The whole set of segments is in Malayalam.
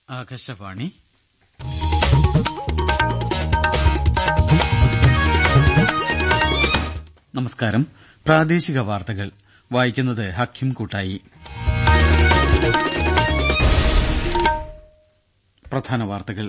ആകാശവാണി നമസ്കാരം പ്രാദേശിക വാർത്തകൾ വായിക്കുന്നത് ഹക്കിം കൂട്ടായി പ്രധാന വാർത്തകൾ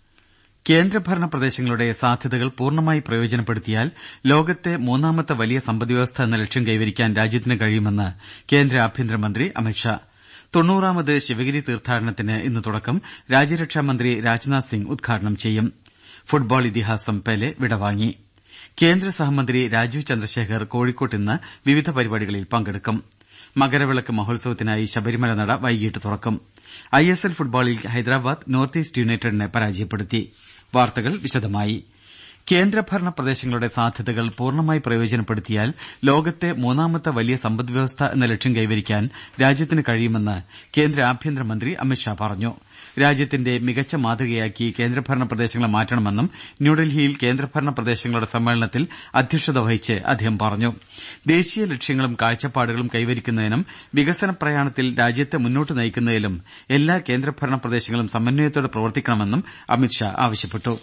കേന്ദ്രഭരണ പ്രദേശങ്ങളുടെ സാധ്യതകൾ പൂർണ്ണമായി പ്രയോജനപ്പെടുത്തിയാൽ ലോകത്തെ മൂന്നാമത്തെ വലിയ സമ്പദ്വ്യവസ്ഥ എന്ന ലക്ഷ്യം കൈവരിക്കാൻ രാജ്യത്തിന് കഴിയുമെന്ന് കേന്ദ്ര ആഭ്യന്തരമന്ത്രി അമിത്ഷാ തൊണ്ണൂറാമത് ശിവഗിരി തീർത്ഥാടനത്തിന് ഇന്ന് തുടക്കം രാജ്യരക്ഷാമന്ത്രി രാജ്നാഥ് സിംഗ് ഉദ്ഘാടനം ചെയ്യും ഫുട്ബോൾ ഇതിഹാസം പെലെ വിടവാങ്ങി കേന്ദ്ര സഹമന്ത്രി രാജീവ് ചന്ദ്രശേഖർ കോഴിക്കോട്ട് ഇന്ന് വിവിധ പരിപാടികളിൽ പങ്കെടുക്കും മകരവിളക്ക് മഹോത്സവത്തിനായി ശബരിമല നട വൈകിട്ട് തുറക്കും ഐ എസ് എൽ ഫുട്ബോളിൽ ഹൈദരാബാദ് നോർത്ത് ഈസ്റ്റ് യുണൈറ്റഡിനെ പരാജയപ്പെടുത്തി വാർത്തകൾ വിശദമായി കേന്ദ്രഭരണ പ്രദേശങ്ങളുടെ സാധ്യതകൾ പൂർണ്ണമായി പ്രയോജനപ്പെടുത്തിയാൽ ലോകത്തെ മൂന്നാമത്തെ വലിയ സമ്പദ്വ്യവസ്ഥ എന്ന ലക്ഷ്യം കൈവരിക്കാൻ രാജ്യത്തിന് കഴിയുമെന്ന് കേന്ദ്ര ആഭ്യന്തരമന്ത്രി അമിത്ഷാ പറഞ്ഞു രാജ്യത്തിന്റെ മികച്ച മാതൃകയാക്കി കേന്ദ്രഭരണ പ്രദേശങ്ങളെ മാറ്റണമെന്നും ന്യൂഡൽഹിയിൽ കേന്ദ്രഭരണ പ്രദേശങ്ങളുടെ സമ്മേളനത്തിൽ അധ്യക്ഷത വഹിച്ച് അദ്ദേഹം പറഞ്ഞു ദേശീയ ലക്ഷ്യങ്ങളും കാഴ്ചപ്പാടുകളും കൈവരിക്കുന്നതിനും വികസന പ്രയാണത്തിൽ രാജ്യത്തെ മുന്നോട്ട് നയിക്കുന്നതിലും എല്ലാ കേന്ദ്രഭരണ പ്രദേശങ്ങളും സമന്വയത്തോടെ പ്രവർത്തിക്കണമെന്നും അമിത്ഷാ ആവശ്യപ്പെട്ടു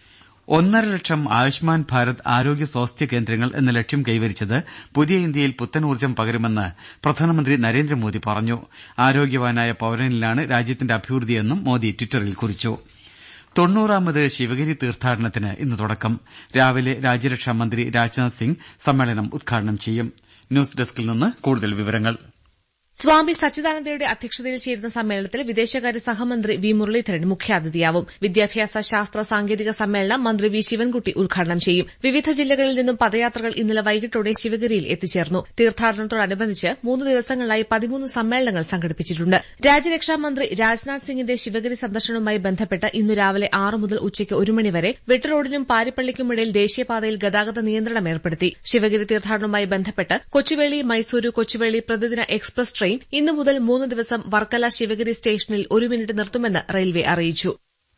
ഒന്നര ലക്ഷം ആയുഷ്മാൻ ഭാരത് ആരോഗ്യ സ്വാസ്ഥ്യ കേന്ദ്രങ്ങൾ എന്ന ലക്ഷ്യം കൈവരിച്ചത് പുതിയ ഇന്ത്യയിൽ പുത്തൻ ഊർജ്ജം പകരുമെന്ന് പ്രധാനമന്ത്രി നരേന്ദ്രമോദി പറഞ്ഞു ആരോഗ്യവാനായ പൌരനിലാണ് രാജ്യത്തിന്റെ അഭിവൃദ്ധിയെന്നും മോദി ട്വിറ്ററിൽ കുറിച്ചു തൊണ്ണൂറാമത് ശിവഗിരി തീർത്ഥാടനത്തിന് ഇന്ന് തുടക്കം രാവിലെ രാജ്യരക്ഷാമന്ത്രി രാജ്നാഥ് സിംഗ് സമ്മേളനം ഉദ്ഘാടനം ചെയ്യും ന്യൂസ് ഡെസ്കിൽ നിന്ന് കൂടുതൽ വിവരങ്ങൾ സ്വാമി സച്ചിദാനന്ദയുടെ അധ്യക്ഷതയിൽ ചേരുന്ന സമ്മേളനത്തിൽ വിദേശകാര്യ സഹമന്ത്രി വി മുരളീധരൻ മുഖ്യാതിഥിയാവും വിദ്യാഭ്യാസ ശാസ്ത്ര സാങ്കേതിക സമ്മേളനം മന്ത്രി വി ശിവൻകുട്ടി ഉദ്ഘാടനം ചെയ്യും വിവിധ ജില്ലകളിൽ നിന്നും പദയാത്രകൾ ഇന്നലെ വൈകിട്ടോടെ ശിവഗിരിയിൽ എത്തിച്ചേർന്നു തീർത്ഥാടനത്തോടനുബന്ധിച്ച് മൂന്ന് ദിവസങ്ങളിലായി പതിമൂന്ന് സമ്മേളനങ്ങൾ സംഘടിപ്പിച്ചിട്ടുണ്ട് രാജ്യരക്ഷാമന്ത്രി രാജ്നാഥ് സിംഗിന്റെ ശിവഗിരി സന്ദർശനവുമായി ബന്ധപ്പെട്ട് ഇന്നു രാവിലെ ആറ് മുതൽ ഉച്ചയ്ക്ക് ഒരു മണിവരെ വെട്ടുറോഡിനും പാരിപ്പള്ളിക്കുമിടയിൽ ദേശീയപാതയിൽ ഗതാഗത നിയന്ത്രണം ഏർപ്പെടുത്തി ശിവഗിരി തീർത്ഥാടനവുമായി ബന്ധപ്പെട്ട് കൊച്ചുവേളി മൈസൂരു കൊച്ചുവേളി പ്രതിദിന എക്സ്പ്രസ് ട്രെയിൻ ഇന്നു മുതൽ മൂന്ന് ദിവസം വർക്കല ശിവഗിരി സ്റ്റേഷനിൽ ഒരു മിനിറ്റ് നിർത്തുമെന്ന് റെയിൽവെ അറിയിച്ചു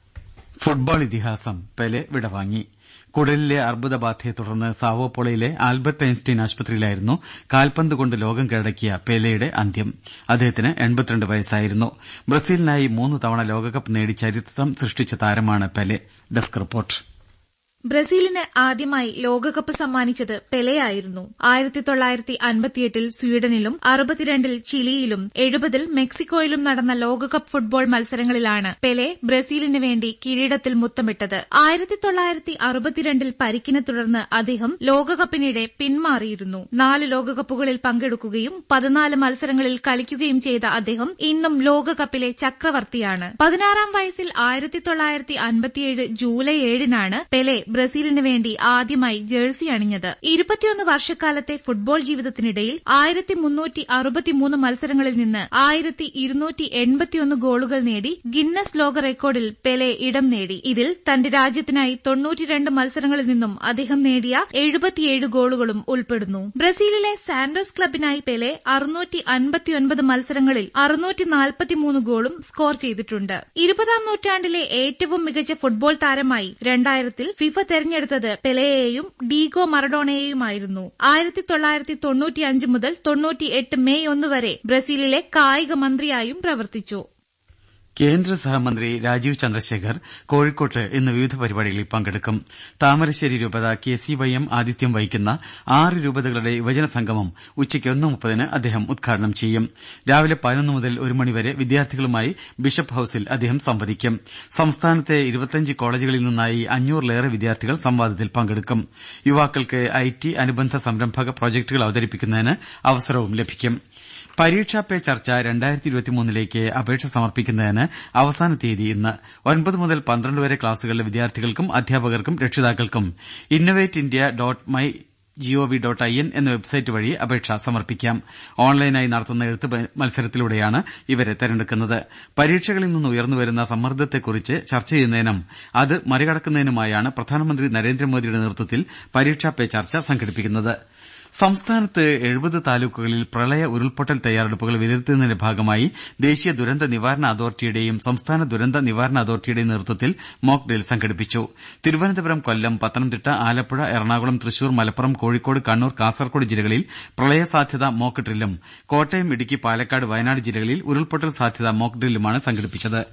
ഫുട്ബോൾ ഇതിഹാസം പെലെ വിടവാങ്ങി കുടലിലെ അർബുദബാധയെ തുടർന്ന് സാവോപോളയിലെ ആൽബർട്ട് ഐൻസ്റ്റീൻ ആശുപത്രിയിലായിരുന്നു കാൽപന്ത് കൊണ്ട് ലോകം കീഴടക്കിയ പെലെയുടെ അന്ത്യം അദ്ദേഹത്തിന് എൺപത്തിരണ്ട് വയസ്സായിരുന്നു ബ്രസീലിനായി മൂന്ന് തവണ ലോകകപ്പ് നേടി ചരിത്രം സൃഷ്ടിച്ച താരമാണ് പെലെ ഡെസ്ക് റിപ്പോർട്ട് ബ്രസീലിന് ആദ്യമായി ലോകകപ്പ് സമ്മാനിച്ചത് പെലെയായിരുന്നു ആയിരത്തി തൊള്ളായിരത്തി അൻപത്തിയെട്ടിൽ സ്വീഡനിലും അറുപത്തിരണ്ടിൽ ചിലിയിലും എഴുപതിൽ മെക്സിക്കോയിലും നടന്ന ലോകകപ്പ് ഫുട്ബോൾ മത്സരങ്ങളിലാണ് പെലെ ബ്രസീലിന് വേണ്ടി കിരീടത്തിൽ മുത്തമിട്ടത് ആയിരത്തി തൊള്ളായിരത്തി അറുപത്തിരണ്ടിൽ പരിക്കിനെ തുടർന്ന് അദ്ദേഹം ലോകകപ്പിനിടെ പിന്മാറിയിരുന്നു നാല് ലോകകപ്പുകളിൽ പങ്കെടുക്കുകയും പതിനാല് മത്സരങ്ങളിൽ കളിക്കുകയും ചെയ്ത അദ്ദേഹം ഇന്നും ലോകകപ്പിലെ ചക്രവർത്തിയാണ് പതിനാറാം വയസ്സിൽ ആയിരത്തി തൊള്ളായിരത്തി അൻപത്തിയേഴ് ജൂലൈ ഏഴിനാണ് പെലെ ബ്രസീലിന് വേണ്ടി ആദ്യമായി ജേഴ്സി അണിഞ്ഞത് ഇരുപത്തിയൊന്ന് വർഷക്കാലത്തെ ഫുട്ബോൾ ജീവിതത്തിനിടയിൽ ആയിരത്തി മുന്നൂറ്റി അറുപത്തിമൂന്ന് മത്സരങ്ങളിൽ നിന്ന് ആയിരത്തി ഇരുന്നൂറ്റി എൺപത്തിയൊന്ന് ഗോളുകൾ നേടി ഗിന്നസ് ലോക റെക്കോർഡിൽ പെലെ ഇടം നേടി ഇതിൽ തന്റെ രാജ്യത്തിനായി തൊണ്ണൂറ്റിരണ്ട് മത്സരങ്ങളിൽ നിന്നും അദ്ദേഹം നേടിയ എഴുപത്തിയേഴ് ഗോളുകളും ഉൾപ്പെടുന്നു ബ്രസീലിലെ സാന്റോസ് ക്ലബിനായി പെലെ അറുന്നൂറ്റി അൻപത്തിയൊൻപത് മത്സരങ്ങളിൽ അറുന്നൂറ്റി നാൽപ്പത്തിമൂന്ന് ഗോളും സ്കോർ ചെയ്തിട്ടുണ്ട് ഇരുപതാം നൂറ്റാണ്ടിലെ ഏറ്റവും മികച്ച ഫുട്ബോൾ താരമായി രണ്ടായിരത്തിൽ ഫിഫ തെരഞ്ഞെടുത്തത് പെലെയെയും ഡീഗോ മറഡോണയെയുമായിരുന്നു ആയിരത്തി തൊള്ളായിരത്തി തൊണ്ണൂറ്റിയഞ്ച് മുതൽ തൊണ്ണൂറ്റിയെട്ട് മെയ് ഒന്ന് വരെ ബ്രസീലിലെ കായിക മന്ത്രിയായും പ്രവർത്തിച്ചു കേന്ദ്ര സഹമന്ത്രി രാജീവ് ചന്ദ്രശേഖർ കോഴിക്കോട്ട് ഇന്ന് വിവിധ പരിപാടികളിൽ പങ്കെടുക്കും താമരശ്ശേരി രൂപത കെ സി വൈ എം ആതിഥ്യം വഹിക്കുന്ന ആറ് രൂപതകളുടെ യുവജന സംഗമം ഉച്ചയ്ക്ക് ഒന്ന് മുപ്പതിന് അദ്ദേഹം ഉദ്ഘാടനം ചെയ്യും രാവിലെ പതിനൊന്ന് മുതൽ ഒരു മണിവരെ വിദ്യാർത്ഥികളുമായി ബിഷപ്പ് ഹൌസിൽ അദ്ദേഹം സംവദിക്കും സംസ്ഥാനത്തെ ഇരുപത്തിയഞ്ച് കോളേജുകളിൽ നിന്നായി അഞ്ഞൂറിലേറെ വിദ്യാർത്ഥികൾ സംവാദത്തിൽ പങ്കെടുക്കും യുവാക്കൾക്ക് ഐ ടി അനുബന്ധ സംരംഭക പ്രോജക്ടുകൾ അവതരിപ്പിക്കുന്നതിന് അവസരവും ലഭിക്കും പരീക്ഷാ പേ ചർച്ച രണ്ടായിരത്തി ഇരുപത്തിമൂന്നിലേക്ക് അപേക്ഷ സമർപ്പിക്കുന്നതിന് അവസാന തീയതി ഇന്ന് ഒൻപത് മുതൽ പന്ത്രണ്ട് വരെ ക്ലാസുകളിലെ വിദ്യാർത്ഥികൾക്കും അധ്യാപകർക്കും രക്ഷിതാക്കൾക്കും innovate India dot my gov dot I N എന്ന വെബ്സൈറ്റ് വഴി അപേക്ഷ സമർപ്പിക്കാം ഓൺലൈനായി നടത്തുന്ന എഴുത്ത് മത്സരത്തിലൂടെയാണ് ഇവരെ തെരഞ്ഞെടുക്കുന്നത് പരീക്ഷകളിൽ നിന്ന് ഉയർന്നുവരുന്ന സമ്മർദ്ദത്തെക്കുറിച്ച് ചർച്ച ചെയ്യുന്നതിനും അത് മറികടക്കുന്നതിനുമായാണ് പ്രധാനമന്ത്രി നരേന്ദ്രമോദിയുടെ നേതൃത്വത്തിൽ പരീക്ഷാ പേ ചർച്ച സംഘടിപ്പിക്കുന്നത് സംസ്ഥാനത്ത് എഴുപത് താലൂക്കുകളിൽ പ്രളയ ഉരുൾപൊട്ടൽ തയ്യാറെടുപ്പുകൾ വിലയിരുത്തുന്നതിന്റെ ഭാഗമായി ദേശീയ ദുരന്ത നിവാരണ അതോറിറ്റിയുടെയും സംസ്ഥാന ദുരന്ത നിവാരണ അതോറിറ്റിയുടെയും നേതൃത്വത്തിൽ മോക്ക് ഡ്രിൽ സംഘടിപ്പിച്ചു തിരുവനന്തപുരം കൊല്ലം പത്തനംതിട്ട ആലപ്പുഴ എറണാകുളം തൃശൂർ മലപ്പുറം കോഴിക്കോട് കണ്ണൂർ കാസർകോട് ജില്ലകളിൽ പ്രളയ സാധ്യത മോക്ക് ഡ്രില്ലും കോട്ടയം ഇടുക്കി പാലക്കാട് വയനാട് ജില്ലകളിൽ ഉരുൾപൊട്ടൽ സാധ്യത മോക്ക് ഡ്രില്ലുമാണ് സംഘടിപ്പിച്ചത്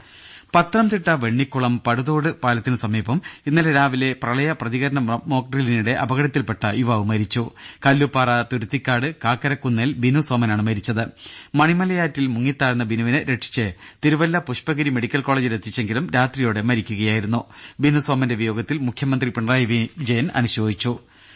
പത്തനംതിട്ട വെണ്ണിക്കുളം പടുതോട് പാലത്തിന് സമീപം ഇന്നലെ രാവിലെ പ്രളയ പ്രതികരണ മോക്ഡ്രില്ലിനിടെ അപകടത്തിൽപ്പെട്ട യുവാവ് മരിച്ചു കല്ലുപ്പാറ തുരുത്തിക്കാട് കാക്കരക്കുന്നേൽ ബിനു സോമനാണ് മരിച്ചത് മണിമലയാറ്റിൽ മുങ്ങിത്താഴ്ന്ന ബിനുവിനെ രക്ഷിച്ച് തിരുവല്ല പുഷ്പഗിരി മെഡിക്കൽ കോളേജിൽ എത്തിച്ചെങ്കിലും രാത്രിയോടെ മരിക്കുകയായിരുന്നു ബിനു സോമന്റെ വിയോഗത്തിൽ മുഖ്യമന്ത്രി പിണറായി വിജയൻ അനുശോചിച്ചു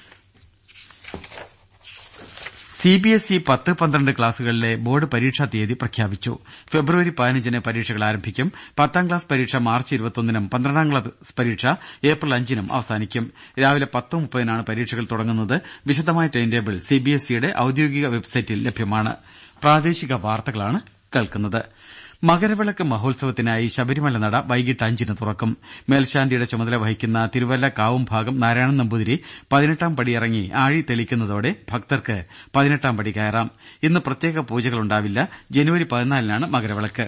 സിബിഎസ്ഇ പത്ത് പന്ത്രണ്ട് ക്ലാസുകളിലെ ബോർഡ് പരീക്ഷാ തീയതി പ്രഖ്യാപിച്ചു ഫെബ്രുവരി പതിനഞ്ചിന് പരീക്ഷകൾ ആരംഭിക്കും പത്താം ക്ലാസ് പരീക്ഷ മാർച്ച് ഇരുപത്തൊന്നിനും പന്ത്രണ്ടാം ക്ലാസ് പരീക്ഷ ഏപ്രിൽ അഞ്ചിനും അവസാനിക്കും രാവിലെ പത്ത് മുപ്പതിനാണ് പരീക്ഷകൾ തുടങ്ങുന്നത് വിശദമായ ടൈം ടേബിൾ സിബിഎസ്ഇയുടെ ഔദ്യോഗിക വെബ്സൈറ്റിൽ ലഭ്യമാണ് പ്രാദേശിക വാർത്തകളാണ് കേൾക്കുന്നത് മകരവിളക്ക് മഹോത്സവത്തിനായി ശബരിമല നട വൈകിട്ട് അഞ്ചിന് തുറക്കും മേൽശാന്തിയുടെ ചുമതല വഹിക്കുന്ന തിരുവല്ല കാവും ഭാഗം നാരായണൻ നമ്പൂതിരി പതിനെട്ടാം പടിയിറങ്ങി ആഴി തെളിക്കുന്നതോടെ ഭക്തർക്ക് പതിനെട്ടാം പടി കയറാം ഇന്ന് പ്രത്യേക പൂജകളുണ്ടാവില്ല ജനുവരി പതിനാലിനാണ് മകരവിളക്ക്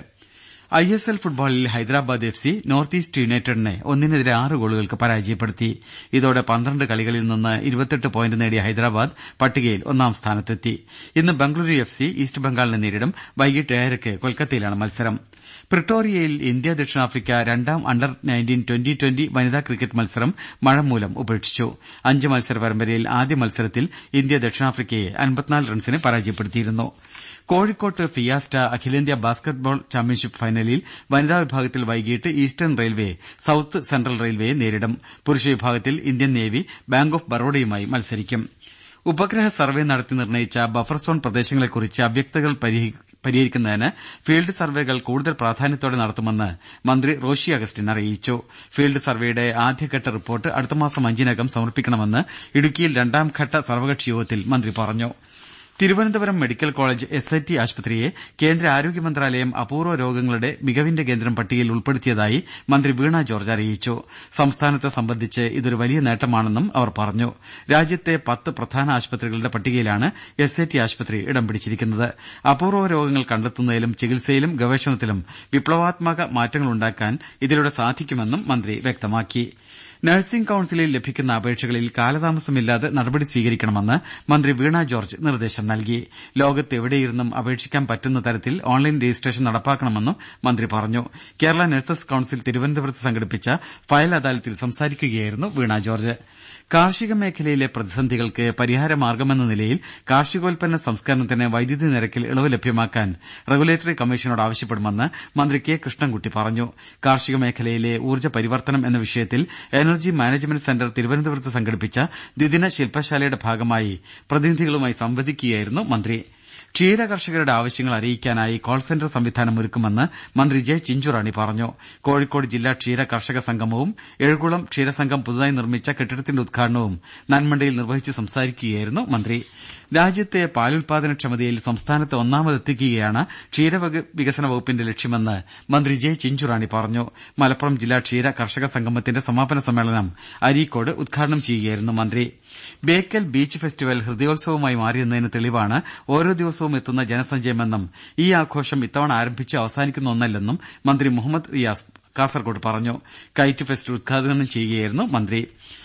ഐ എസ് എൽ ഫുട്ബോളിൽ Hyderabad F C North East യുണൈറ്റഡിനെ ഒന്നിനെതിരെ ആറ് ഗോളുകൾക്ക് പരാജയപ്പെടുത്തി ഇതോടെ പന്ത്രണ്ട് കളികളിൽ നിന്ന് ഇരുപത്തെട്ട് പോയിന്റ് നേടിയ ഹൈദരാബാദ് പട്ടികയിൽ ഒന്നാം സ്ഥാനത്തെത്തി ഇന്ന് ബംഗളൂരു എഫ് സി ഈസ്റ്റ് ബംഗാളിനെ നേരിടും വൈകിട്ട് ഏഴരയ്ക്ക് കൊൽക്കത്തയിലാണ് മത്സരം പ്രിട്ടോറിയയിൽ ഇന്ത്യ ദക്ഷിണാഫ്രിക്ക രണ്ടാം അണ്ടർ നയൻറ്റീൻ ട്വന്റി ട്വന്റി വനിതാ ക്രിക്കറ്റ് മത്സരം മഴ മൂലം ഉപേക്ഷിച്ചു അഞ്ച് മത്സര പരമ്പരയിൽ ആദ്യ മത്സരത്തിൽ ഇന്ത്യ ദക്ഷിണാഫ്രിക്കയെ അൻപത്തിനാല് റൺസിന് പരാജയപ്പെടുത്തിയിരുന്നു കോഴിക്കോട്ട് ഫിയാസ്റ്റ അഖിലേന്ത്യാ ബാസ്ക്കറ്റ്ബോൾ ചാമ്പ്യൻഷിപ്പ് ഫൈനലിൽ വനിതാ വിഭാഗത്തിൽ വൈകിട്ട് ഈസ്റ്റേൺ റെയിൽവേ സൌത്ത് സെൻട്രൽ റെയിൽവേയെ നേരിടും പുരുഷ വിഭാഗത്തിൽ ഇന്ത്യൻ നേവി ബാങ്ക് ഓഫ് ബറോഡയുമായി മത്സരിക്കും ഉപഗ്രഹ സർവേ നടത്തി നിർണയിച്ച ബഫർ സോൺ പ്രദേശങ്ങളെക്കുറിച്ച് അവ്യക്തതകൾ പരിഹരിക്കുന്നതിന് ഫീൽഡ് സർവേകൾ കൂടുതൽ പ്രാധാന്യത്തോടെ നടത്തുമെന്ന് മന്ത്രി റോഷി അഗസ്റ്റിൻ അറിയിച്ചു ഫീൽഡ് സർവേയുടെ ആദ്യഘട്ട റിപ്പോർട്ട് അടുത്തമാസം അഞ്ചിനകം സമർപ്പിക്കണമെന്ന് ഇടുക്കിയിൽ രണ്ടാംഘട്ട സർവകക്ഷി യോഗത്തിൽ മന്ത്രി പറഞ്ഞു Thiruvananthapuram medical college S I T ആശുപത്രിയെ കേന്ദ്ര ആരോഗ്യ മന്ത്രാലയം അപൂർവ രോഗങ്ങളുടെ മികവിന്റെ കേന്ദ്രം പട്ടികയിൽ ഉൾപ്പെടുത്തിയതായി മന്ത്രി വീണ ജോർജ് അറിയിച്ചു സംസ്ഥാനത്തെ സംബന്ധിച്ച് ഇതൊരു വലിയ നേട്ടമാണെന്നും അവർ പറഞ്ഞു രാജ്യത്തെ പത്ത് പ്രധാന ആശുപത്രികളുടെ പട്ടികയിലാണ് എസ് ഐ ടി ആശുപത്രി ഇടം പിടിച്ചിരിക്കുന്നത് അപൂർവ രോഗങ്ങൾ കണ്ടെത്തുന്നതിലും ചികിത്സയിലും ഗവേഷണത്തിലും വിപ്ലവാത്മക മാറ്റങ്ങളുണ്ടാക്കാൻ ഇതിലൂടെ സാധിക്കുമെന്നും മന്ത്രി വ്യക്തമാക്കി നഴ്സിംഗ് കൌൺസിലിൽ ലഭിക്കുന്ന അപേക്ഷകളിൽ കാലതാമസമില്ലാതെ നടപടി സ്വീകരിക്കണമെന്ന് മന്ത്രി വീണ ജോർജ് നിർദ്ദേശം നൽകി ലോകത്ത് എവിടെയിരുന്നും അപേക്ഷിക്കാൻ പറ്റുന്ന തരത്തിൽ ഓൺലൈൻ രജിസ്ട്രേഷൻ നടപ്പാക്കണമെന്നും മന്ത്രി പറഞ്ഞു കേരള നഴ്സസ് കൌൺസിൽ തിരുവനന്തപുരത്ത് സംഘടിപ്പിച്ച ഫയൽ അദാലത്തിൽ സംസാരിക്കുകയായിരുന്നു വീണ ജോർജ് കാർഷിക മേഖലയിലെ പ്രതിസന്ധികൾക്ക് പരിഹാരമാർഗ്ഗമെന്ന നിലയിൽ കാർഷികോൽപ്പന്ന സംസ്കരണത്തിന് വൈദ്യുതി നിരക്കിൽ ഇളവ് ലഭ്യമാക്കാൻ റെഗുലേറ്ററി കമ്മീഷനോട് ആവശ്യപ്പെടുമെന്ന് മന്ത്രി കെ കൃഷ്ണൻകുട്ടി പറഞ്ഞു കാർഷിക മേഖലയിലെ ഊർജ്ജ പരിവർത്തനം എന്ന വിഷയത്തിൽ എനർജി മാനേജ്മെന്റ് സെന്റർ തിരുവനന്തപുരത്ത് സംഘടിപ്പിച്ച ദ്വിദിന ശില്പശാലയുടെ ഭാഗമായി പ്രതിനിധികളുമായി സംവദിക്കുകയായിരുന്നു മന്ത്രി ക്ഷീര കർഷകരുടെ ആവശ്യങ്ങൾ അറിയിക്കാനായി കോൾ സെന്റർ സംവിധാനം ഒരുക്കുമെന്ന് മന്ത്രി ജെ ചിഞ്ചുറാണി പറഞ്ഞു കോഴിക്കോട് ജില്ലാ ക്ഷീര കർഷക സംഗമവും എഴുകുളം ക്ഷീരസംഘം പുതുതായി നിർമ്മിച്ച കെട്ടിടത്തിന്റെ ഉദ്ഘാടനവും നന്മണ്ടയിൽ നിർവഹിച്ച് സംസാരിക്കുകയായിരുന്നു മന്ത്രി രാജ്യത്തെ പാലുൽപാദനക്ഷമതയിൽ സംസ്ഥാനത്ത് ഒന്നാമതെത്തിക്കുകയാണ് ക്ഷീര വികസന വകുപ്പിന്റെ ലക്ഷ്യമെന്ന് മന്ത്രി ജെ ചിഞ്ചുറാണി പറഞ്ഞു മലപ്പുറം ജില്ലാ ക്ഷീര കർഷക സംഗമത്തിന്റെ സമാപന സമ്മേളനം അരീക്കോട് ഉദ്ഘാടനം ചെയ്യുകയായിരുന്നു മന്ത്രി ബേക്കൽ ബീച്ച് ഫെസ്റ്റിവൽ ഹൃദയോത്സവമായി മാറിയെന്നതിന് തെളിവാണ് ഓരോ ദിവസവും എത്തുന്ന ജനസഞ്ചയമെന്നും ഈ ആഘോഷം ഇത്തവണ ആരംഭിച്ച് അവസാനിക്കുന്ന ഒന്നല്ലെന്നും മന്ത്രി മുഹമ്മദ് റിയാസ് കാസർകോട് പറഞ്ഞു കൈറ്റ് ഫെസ്റ്റ് ഉദ്ഘാടനം ചെയ്യുകയായിരുന്നു മന്ത്രി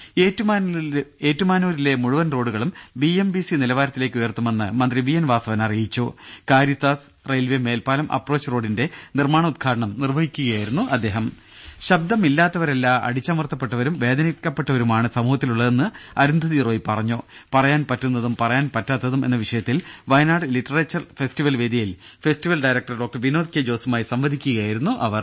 ഏറ്റുമാനൂരിലെ മുഴുവൻ റോഡുകളും ബി എം ബി സി നിലവാരത്തിലേക്ക് ഉയർത്തുമെന്ന് മന്ത്രി വി എൻ വാസവൻ അറിയിച്ചു കാരിത്താസ് റെയിൽവേ മേൽപ്പാലം അപ്രോച്ച് റോഡിന്റെ നിർമ്മാണോദ്ഘാടനം നിർവഹിക്കുകയായിരുന്നു അദ്ദേഹം ശബ്ദമില്ലാത്തവരല്ല അടിച്ചമർത്തപ്പെട്ടവരും വേദനിക്കപ്പെട്ടവരുമാണ് സമൂഹത്തിലുള്ളതെന്ന് അരുന്ധതി റോയ് പറഞ്ഞു പറയാൻ പറ്റുന്നതും പറയാൻ പറ്റാത്തതും എന്ന വിഷയത്തിൽ വയനാട് ലിറ്ററേച്ചർ ഫെസ്റ്റിവൽ വേദിയിൽ festival director doctor Vinod K ജോസുമായി സംവദിക്കുകയായിരുന്നു അവർ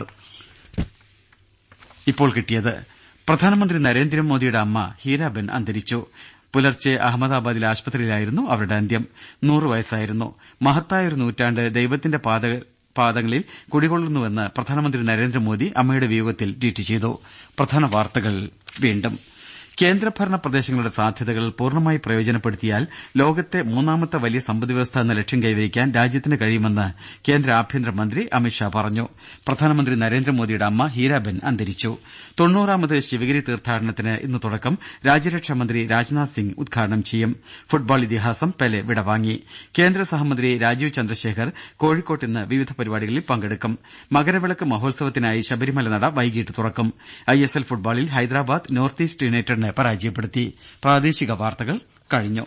ഇപ്പോൾ കിട്ടിയത് പ്രധാനമന്ത്രി നരേന്ദ്രമോദിയുടെ അമ്മ ഹീരാബെൻ അന്തരിച്ചു പുലർച്ചെ അഹമ്മദാബാദിലെ ആശുപത്രിയിലായിരുന്നു അവരുടെ അന്ത്യം നൂറ് വയസ്സായിരുന്നു മഹത്തായ ഒരു നൂറ്റാണ്ട് ദൈവത്തിന്റെ പാദങ്ങളിൽ കുടികൊള്ളുന്നുവെന്ന് പ്രധാനമന്ത്രി നരേന്ദ്രമോദി അമ്മയുടെ വിയോഗത്തിൽ ട്വീറ്റ് ചെയ്തു പ്രധാന വാർത്തകൾ വീണ്ടും കേന്ദ്രഭരണ പ്രദേശങ്ങളുടെ സാധ്യതകൾ പൂർണ്ണമായി പ്രയോജനപ്പെടുത്തിയാൽ ലോകത്തെ മൂന്നാമത്തെ വലിയ സമ്പദ്വ്യവസ്ഥ എന്ന ലക്ഷ്യം കൈവരിക്കാൻ രാജ്യത്തിന് കഴിയുമെന്ന് കേന്ദ്ര ആഭ്യന്തരമന്ത്രി അമിത്ഷാ പറഞ്ഞു പ്രധാനമന്ത്രി നരേന്ദ്രമോദിയുടെ അമ്മ ഹീരാബെൻ അന്തരിച്ചു തൊണ്ണൂറാമത് ശിവഗിരി തീർത്ഥാടനത്തിന് ഇന്ന് തുടക്കം രാജ്യരക്ഷാമന്ത്രി രാജ്നാഥ് സിംഗ് ഉദ്ഘാടനം ചെയ്യും ഫുട്ബോൾ ഇതിഹാസം പെലെ വിടവാങ്ങി കേന്ദ്ര സഹമന്ത്രി രാജീവ് ചന്ദ്രശേഖർ കോഴിക്കോട്ട് ഇന്ന് വിവിധ പരിപാടികളിൽ പങ്കെടുക്കും മകരവിളക്ക് മഹോത്സവത്തിനായി ശബരിമല നട വൈകിട്ട് തുറക്കും ഐ എസ് എൽ ഫുട്ബോളിൽ ഹൈദരാബാദ് നോർത്ത് ഈസ്റ്റ് യുണൈറ്റഡിനെ പരാജയപ്പെടുത്തി പ്രാദേശിക വാർത്തകൾ കഴിഞ്ഞു